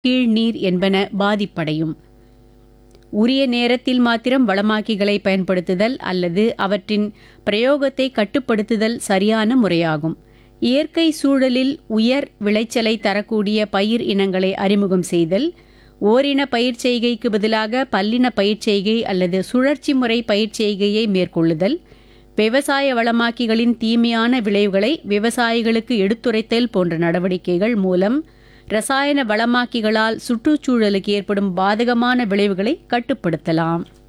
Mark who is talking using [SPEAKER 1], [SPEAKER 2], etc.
[SPEAKER 1] கீழ்நீர் என்பன பாதிப்படையும் உரிய நேரத்தில் மாத்திரம் வளமாக்கிகளை பயன்படுத்துதல் அல்லது அவற்றின் பிரயோகத்தை கட்டுப்படுத்துதல் சரியான முறையாகும் இயற்கை சூழலில் உயர் விளைச்சலை தரக்கூடிய பயிர் இனங்களை அறிமுகம் செய்தல் ஓரின பயிர் செய்கைக்கு பதிலாக பல்லின பயிர் செய்கை அல்லது சுழற்சி முறை பயிர் செய்கையை மேற்கொள்ளுதல் விவசாய வளமாக்கிகளின் தீமையான விளைவுகளை விவசாயிகளுக்கு எடுத்துரைத்தல் போன்ற நடவடிக்கைகள் மூலம் ரசாயன வளமாக்கிகளால் சுற்றுச்சூழலுக்கு ஏற்படும் பாதகமான விளைவுகளை கட்டுப்படுத்தலாம்